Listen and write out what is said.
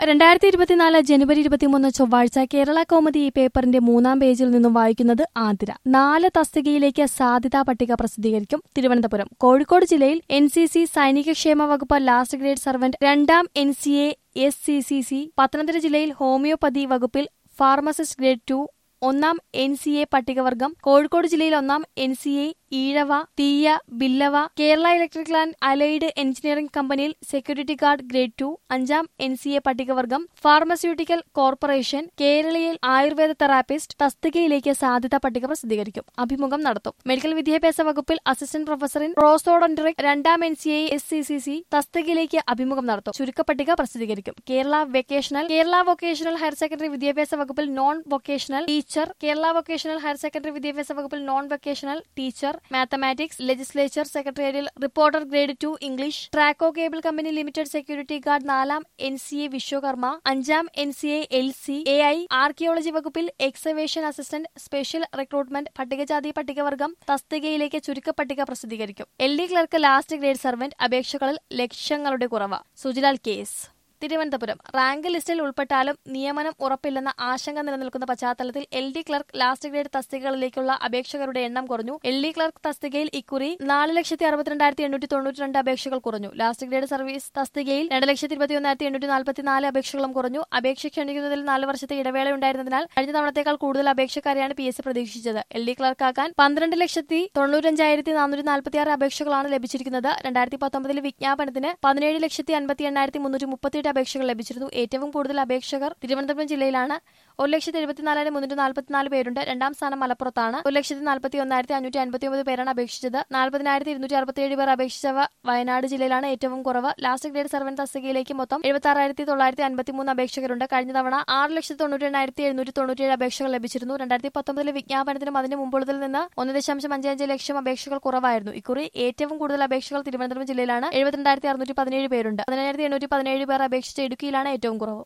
രണ്ടായിരത്തി ഇരുപത്തിനാല് ജനുവരി ഇരുപത്തിമൂന്ന് ചൊവ്വാഴ്ച കേരള കോമഡി ഈ പേപ്പറിന്റെ മൂന്നാം പേജിൽ നിന്നും വായിക്കുന്നത് ആതിര നാല് തസ്തികയിലേക്ക് സാധ്യതാ പട്ടിക പ്രസിദ്ധീകരിക്കും തിരുവനന്തപുരം കോഴിക്കോട് ജില്ലയിൽ എൻ സി സി സൈനികക്ഷേമ വകുപ്പ് ലാസ്റ്റ് ഗ്രേഡ് സർവന്റ് രണ്ടാം N C A S C C C Pathanamthitta ജില്ലയിൽ ഹോമിയോപ്പതി വകുപ്പിൽ ഫാർമസിസ്റ്റ് ഗ്രേഡ് ടു ഒന്നാം എൻ സി എ പട്ടികവർഗം കോഴിക്കോട് ജില്ലയിൽ ഒന്നാം N C A Ezhava Thiyya Billava Kerala electrical and allied engineering കമ്പനിയിൽ സെക്യൂരിറ്റി ഗാർഡ് ഗ്രേഡ് ടു അഞ്ചാം എൻ സി എ പട്ടികവർഗം ഫാർമസ്യൂട്ടിക്കൽ കോർപ്പറേഷൻ കേരളയിൽ ആയുർവേദ തെറാപ്പിസ്റ്റ് തസ്തികയിലേക്ക് സാധ്യതാ പട്ടിക പ്രസിദ്ധീകരിക്കും അഭിമുഖം നടത്തും മെഡിക്കൽ വിദ്യാഭ്യാസ വകുപ്പിൽ അസിസ്റ്റന്റ് പ്രൊഫസർ ഇൻ പ്രോസോഡൻട്രിക് രണ്ടാം N C I S C C C തസ്തികയിലേക്ക് അഭിമുഖം നടത്തും ചുരുക്കപ്പട്ടിക പ്രസിദ്ധീകരിക്കും Kerala vocational Kerala vocational higher secondary വിദ്യാഭ്യാസ വകുപ്പിൽ non vocational teacher Kerala vocational higher secondary വിദ്യാഭ്യാസ വകുപ്പിൽ non vocational teacher mathematics legislature secretarial reporter grade two English Traco cable company limited security guard നാലാം എൻ സി എ വിശ്വകർമ്മ അഞ്ചാം N C A L C A I archaeology വകുപ്പിൽ excavation assistant special recruitment പട്ടികജാതി പട്ടികവർഗം തസ്തികയിലേക്ക് ചുരുക്കപ്പട്ടിക പ്രസിദ്ധീകരിക്കും L D clerk last grade servant അപേക്ഷകളിൽ ലക്ഷങ്ങളുടെ കുറവ് സുജിലാൽ കേസ് തിരുവനന്തപുരം റാങ്ക് ലിസ്റ്റിൽ ഉൾപ്പെട്ടാലും നിയമനം ഉറപ്പില്ലെന്ന ആശങ്ക നിലനിൽക്കുന്ന പശ്ചാത്തലത്തിൽ L D clerk last grade തസ്തികകളിലേക്കുള്ള അപേക്ഷകരുടെ എണ്ണം കുറഞ്ഞു എൽ ഡി ക്ലർക്ക് തസ്തികയിൽ ഇക്കുറി നാല് ലക്ഷത്തി അറുപത്തിരണ്ടായിരത്തി എണ്ണൂറ്റി തൊണ്ണൂറ്റി രണ്ട് അപേക്ഷകൾ കുറഞ്ഞു ലാസ്റ്റ് ഗ്രേഡ് സർവീസ് തസ്തികയിൽ രണ്ട് ലക്ഷത്തി ഇരുപത്തി ഒന്നായിരത്തി എണ്ണൂറ്റി നാൽപ്പത്തി നാല് അപേക്ഷകളും കുറഞ്ഞു അപേക്ഷ ക്ഷണിക്കുന്നതിൽ നാല് വർഷത്തെ ഇടവേള ഉണ്ടായിരുന്നതിനാൽ കഴിഞ്ഞ തവണത്തേക്കാൾ കൂടുതൽ അപേക്ഷക്കാരെയാണ് പി എസ് സി പ്രതീക്ഷിച്ചത് എൽ ഡി ക്ലർക്കാക്കാൻ പന്ത്രണ്ട് ലക്ഷത്തി തൊണ്ണൂറ്റഞ്ചായിരത്തി നാനൂറ്റി നാൽപ്പത്തി ആറ് അപേക്ഷകളാണ് ലഭിച്ചിരിക്കുന്നത് രണ്ടായിരത്തി പത്തൊമ്പതിലെ വിജ്ഞാപനത്തിന് പതിനേഴ് ലക്ഷത്തി അൻപത്തി എണ്ണായിരത്തി മുന്നൂറ്റി മുപ്പത്തിയെട്ട് അപേക്ഷകൾ ലഭിച്ചിരുന്നു ഏറ്റവും കൂടുതൽ അപേക്ഷകർ തിരുവനന്തപുരം ജില്ലയിലാണ് ഒരു ലക്ഷത്തി എഴുപത്തിനാലായിരം മുന്നൂറ്റി നാൽപ്പത്തിനാല് പേരുണ്ട് രണ്ടാം സ്ഥാനം മലപ്പുറത്താണ് ഒരു ലക്ഷത്തി നാൽപ്പത്തി ഒന്നായിരത്തി അഞ്ഞൂറ്റി അൻപത്തി ഒമ്പത് പേരാണ് അപേക്ഷിച്ചത് നാൽപ്പതിനായിരത്തി ഇരുന്നൂറ്റി അറുപത്തിയേഴ് പേർ അപേക്ഷിച്ചവ വയനാട് ജില്ലയിലാണ് ഏറ്റവും കുറവ് ലാസ്റ്റ് ഗ്രേഡ് സർവൻ തസ്തികയിലേക്ക് മൊത്തം എഴുപത്തി ആറായിരത്തി തൊള്ളായിരത്തി അൻപത്തി മൂന്ന് അപേക്ഷകരുണ്ട് കഴിഞ്ഞ തവണ ആറ് ലക്ഷത്തി തൊണ്ണൂറ്റി എണ്ണായിരത്തി എഴുന്നൂറ്റി തൊണ്ണൂറ്റിയേഴ് അപേക്ഷകൾ ലഭിച്ചിരുന്നു രണ്ടായിരത്തി പത്തൊമ്പതിലെ വിജ്ഞാപനത്തിനും അതിന് മുമ്പുള്ളതിൽ നിന്ന് ഒന്ന് ദശാംശം അഞ്ച് അഞ്ച് ലക്ഷം അപേക്ഷകൾ കുറവായിരുന്നു ഇക്കുറി ഏറ്റവും കൂടുതൽ അപേക്ഷകൾ തിരുവനന്തപുരം ജില്ലയിലാണ് എഴുപത്തിരണ്ടായിരത്തി അറുന്നൂറ്റി പതിനേഴ് പേരുണ്ട് പതിനായിരത്തി എണ്ണൂറ്റി പതിനേഴ് പേർ അപേക്ഷിച്ച ഇടുക്കിയിലാണ് ഏറ്റവും കുറവ്